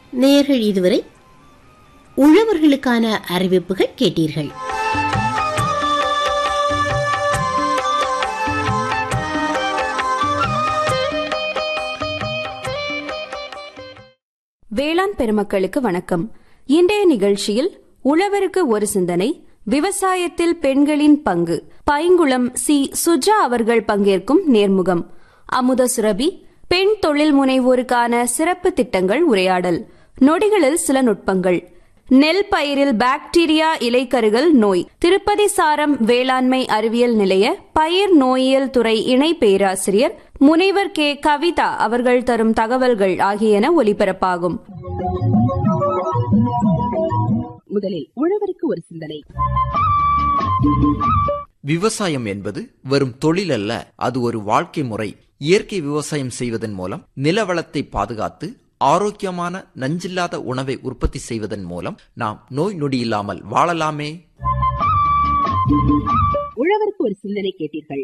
நேயர்கள் இதுவரை உழவர்களுக்கான அறிவிப்புகள் கேட்டீர்கள் வேளாண் பெருமக்களுக்கு வணக்கம் இன்றைய நிகழ்ச்சியில் உழவருக்கு ஒரு சிந்தனை விவசாயத்தில் பெண்களின் பங்கு பைங்குளம் சி சுஜா அவர்கள் பங்கேற்கும் நேர்முகம் அமுத சுரபி பெண் தொழில் முனைவோருக்கான சிறப்பு திட்டங்கள் உரையாடல் நொடிகளில் சில நுட்பங்கள் நெல் பயிரில் பாக்டீரியா இலைக்கருகள் நோய் திருப்பதி சாரம் வேளாண்மை அறிவியல் நிலைய பயிர் நோயியல் துறை இணை பேராசிரியர் முனைவர் கே கவிதா அவர்கள் தரும் தகவல்கள் ஆகியன ஒலிபரப்பாகும் முதலில் உழவருக்கு ஒரு சிந்தனை விவசாயம் என்பது வெறும் தொழில் அல்ல அது ஒரு வாழ்க்கை முறை இயற்கை விவசாயம் செய்வதன் மூலம் நிலவளத்தை பாதுகாத்து ஆரோக்கியமான நஞ்சில்லாத உணவை உற்பத்தி செய்வதன் மூலம் நாம் நோய் நொடி இல்லாமல் வாழலாமே உழவருக்கு ஒரு சிந்தனை கேட்டீர்கள்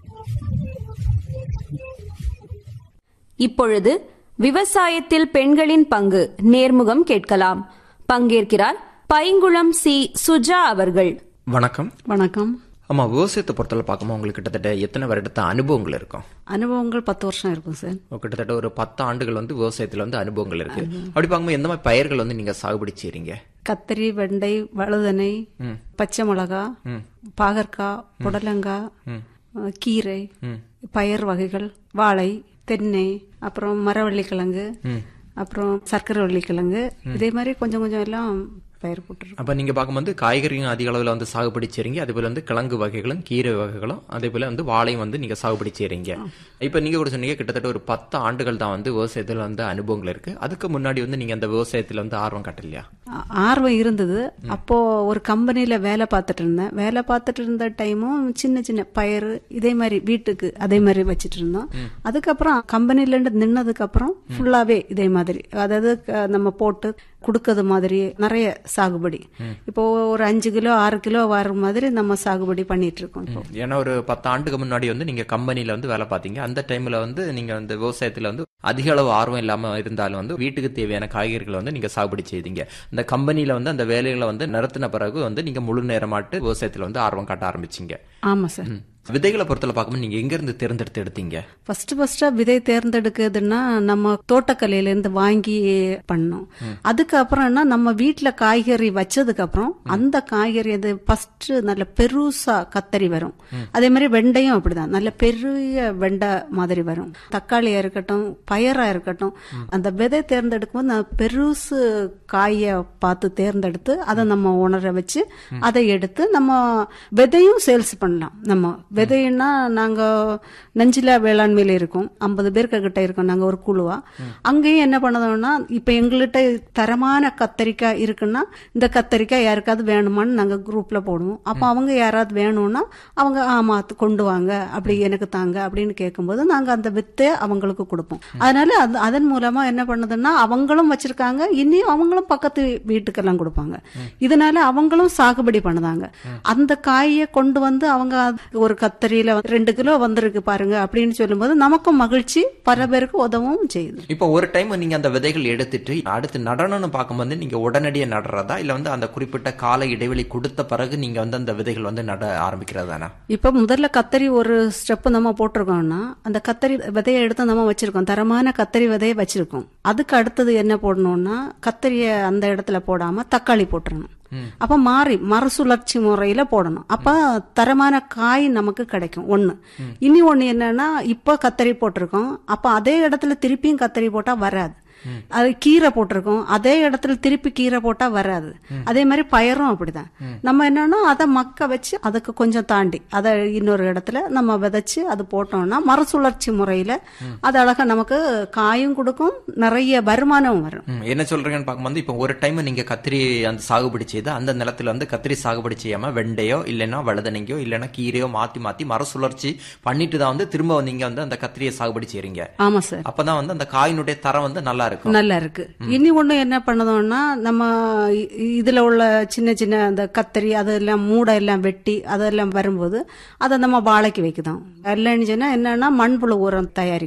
இப்பொழுது விவசாயத்தில் பெண்களின் பங்கு நேர்முகம் கேட்கலாம் பங்கேற்கிறார் பைங்குளம் சி சுஜா அவர்கள் வணக்கம் வணக்கம் ஆமா விவசாயத்தை பொறுத்தவரை பார்க்கும்போது உங்களுக்கு கிட்டத்தட்ட எத்தனை வருடத்த அனுபவங்கள் இருக்கும் அனுபவங்கள் பத்து வருஷம் இருக்கும் சார் கிட்டத்தட்ட ஒரு பத்து ஆண்டுகள் வந்து விவசாயத்துல வந்து அனுபவங்கள் இருக்கு அப்படி பார்க்கும்போது எந்த மாதிரி பயிர்கள் வந்து நீங்க சாகுபடி செய்றீங்க கத்திரி வெண்டை வழுதனை பச்சை மிளகா பாகற்காய் புடலங்காய் அஹ், கீரை பயர் வகைகள் வாழை தென்னை அப்புறம் மரவள்ளிக்கிழங்கு அப்புறம் சர்க்கரை வள்ளிக்கிழங்கு இதே மாதிரி கொஞ்சம் கொஞ்சம் எல்லாம் பயிர் போட்டுருக்கோம் அப்ப நீங்க பார்க்கும்போது காய்கறியும் அதிக அளவுல வந்து சாகுபடி செய்றீங்க அதே போல வந்து கிழங்கு வகைகளும் கீரை வகைகளும் அதே போல வந்து வாழையும் வந்து நீங்க சாகுபடி செய்றீங்க இப்ப நீங்க கூட சொன்னீங்க கிட்டத்தட்ட ஒரு பத்து ஆண்டுகள் தான் வந்து விவசாயத்துல வந்து அனுபவங்கள் இருக்கு அதுக்கு முன்னாடி வந்து நீங்க அந்த விவசாயத்துல வந்து ஆர்வம் காட்டலையா ஆ- ஆர்வம் இருந்தது அப்போ ஒரு கம்பெனில வேலை பார்த்துட்டு இருந்தேன் வேலை பார்த்துட்டு இருந்த டைமும் சின்ன சின்ன பயிர் இதே மாதிரி வீட்டுக்கு அதே மாதிரி வச்சிட்டு இருந்தோம் அதுக்கப்புறம் கம்பெனில இருந்து நின்னதுக்கு அப்புறம் ஃபுல்லாவே இதே மாதிரி அதாவது க- நம்ம போட்டு கொடுக்கறது மாதிரி நிறைய சாகுபடி இப்போ ஒரு அஞ்சு கிலோ ஆறு கிலோ வர மாதிரி நம்ம சாகுபடி பண்ணிட்டு இருக்கோம் இப்போ ஏன்னா ஒரு பத்து ஆண்டுக்கு முன்னாடி வந்து நீங்க கம்பெனில வந்து வேலை பார்த்தீங்க அந்த டைம்ல வந்து நீங்க அந்த விவசாயத்துல வந்து அதிக அளவு ஆர்வம் இல்லாம இருந்தாலும் வந்து வீட்டுக்கு தேவையான காய்கறிகளை வந்து நீங்க சாகுபடி செய்தீங்க இந்த கம்பெனில வந்து அந்த வேலைகளை வந்து நிறுத்தின பிறகு வந்து நீங்க முழு நேரமாட்டு விவசாயத்துல வந்து ஆர்வம் காட்ட ஆரம்பிச்சீங்க ஆமா சார் ம். விதைகளை பொறுத்தல பார்க்கும்போது நீங்க எங்க இருந்து தேர்ந்தெடுத்து எடுத்தீங்க ஃபர்ஸ்ட் ஃபர்ஸ்டா விதை தேர்ந்தெடுக்கிறதுன்னா நம்ம தோட்டக்கலையில இருந்து வாங்கி பண்ணோம் அதுக்கப்புறம்னா நம்ம வீட்ல காய்கறி வச்சதுக்கு அப்புறம் அந்த காய்கறி அது ஃபர்ஸ்ட் நல்ல பெருசா கத்தரி வரும் அதே மாதிரி வெண்டையும் அப்படிதான் நல்ல பெரிய வெண்டை மாதிரி வரும் தக்காளியா இருக்கட்டும் பயரா இருக்கட்டும் அந்த விதை தேர்ந்தெடுக்கும் போது நான் பெருசு காயை பார்த்து தேர்ந்தெடுத்து அதை நம்ம உணர வச்சு அதை எடுத்து நம்ம விதையும் சேல்ஸ் பண்ணலாம் நம்ம விதைன்னா நாங்க நஞ்சிலா வேளாண்மையில இருக்கோம் ஐம்பது பேருக்கு கிட்ட இருக்கோம் நாங்க ஒரு குழுவா அங்கேயும் என்ன பண்ணதோம்னா இப்ப எங்கள்கிட்ட தரமான கத்தரிக்காய் இருக்குன்னா இந்த கத்தரிக்காய் யாருக்காவது வேணுமான்னு நாங்க குரூப்ல போடுவோம் அப்ப அவங்க யாராவது வேணும்னா அவங்க ஆமா அது கொண்டு வாங்க அப்படி எனக்கு தாங்க அப்படின்னு கேட்கும்போது நாங்க அந்த வித்தை அவங்களுக்கு கொடுப்போம் அதனால அது- அதன் மூலமா என்ன பண்ணுதுன்னா அவங்களும் வச்சிருக்காங்க இன்னும் அவங்களும் பக்கத்து வீட்டுக்கெல்லாம் கொடுப்பாங்க இதனால அவங்களும் சாகுபடி பண்ணுதாங்க அந்த காயை கொண்டு வந்து அவங்க அது ஒரு கத்தரியில வந்து ரெண்டு கிலோ வந்திருக்கு பாருங்க அப்படின்னு சொல்லும்போது நமக்கும் மகிழ்ச்சி பல பேருக்கு உதவும் செய்யுது இப்போ ஒரு டைம் நீங்க அந்த விதைகள் எடுத்துட்டு அடுத்து நடணும்னு பார்க்கும்போது நீங்க உடனடியா நடுறதா இல்ல வந்து அந்த குறிப்பிட்ட கால இடைவெளி கொடுத்த பிறகு நீங்க வந்து அந்த விதைகள் வந்து நட ஆரம்பிக்கிறதானா இப்ப முதல்ல கத்தரி ஒரு ஸ்டெப் நம்ம போட்டிருக்கோம்னா அந்த கத்தரி விதையை எடுத்து நம்ம வச்சிருக்கோம் தரமான கத்தரி விதையை வச்சிருக்கோம் அதுக்கு அடுத்தது என்ன போடணும்னா கத்தரிய அந்த இடத்துல போடாம தக்காளி போட்டுறணும் அப்ப மாறி மறுசுழற்சி முறையில போடணும் அப்ப தரமான காய் நமக்கு கிடைக்கும் ஒண்ணு இனி ஒண்ணு என்னன்னா இப்ப கத்தரி போட்டிருக்கோம் அப்ப அதே இடத்துல திருப்பியும் கத்தரி போட்டா வராது அது கீரை போட்டிருக்கோம் அதே இடத்துல திருப்பி கீரை போட்டா வராது அதே மாதிரி பயரும் அப்படிதான் நம்ம என்னன்னா அதை மக்க வச்சு அதுக்கு கொஞ்சம் தாண்டி அதை இன்னொரு இடத்துல நம்ம விதைச்சு அது போட்டோம்னா மறுசுழற்சி முறையில அது அழகா நமக்கு காயும் கொடுக்கும் நிறைய வருமானமும் வரும் ம், என்ன சொல்றீங்கன்னு பார்க்கும்போது இப்போ ஒரு டைம் நீங்க கத்திரி அந்த சாகுபடி செய்து அந்த நிலத்துல வந்து கத்திரி சாகுபடி செய்யாம வெண்டையோ இல்லைன்னா வழுதனைங்கோ இல்லைன்னா கீரையோ மாத்தி மாத்தி மறுசுழற்சி பண்ணிட்டு தான் வந்து திரும்ப நீங்க வந்து அந்த கத்திரியை சாகுபடி செய்றீங்க ஆமா சார் அப்பதான் வந்து அந்த காயினுடைய தரம் வந்து நல்லா இருக்கும் நல்லா இருக்கு இனி ஒண்ணு என்ன பண்ணதோம்னா நம்ம இ- இதுல உள்ள சின்ன சின்ன அந்த கத்தரி அதெல்லாம் மூடை எல்லாம் வெட்டி அதெல்லாம் வரும்போது அதை நம்ம வாழைக்கு வைக்குதோம் இல்லைன்னு சொன்னா என்னன்னா மண்புழு உரம் தயாரிக்கும்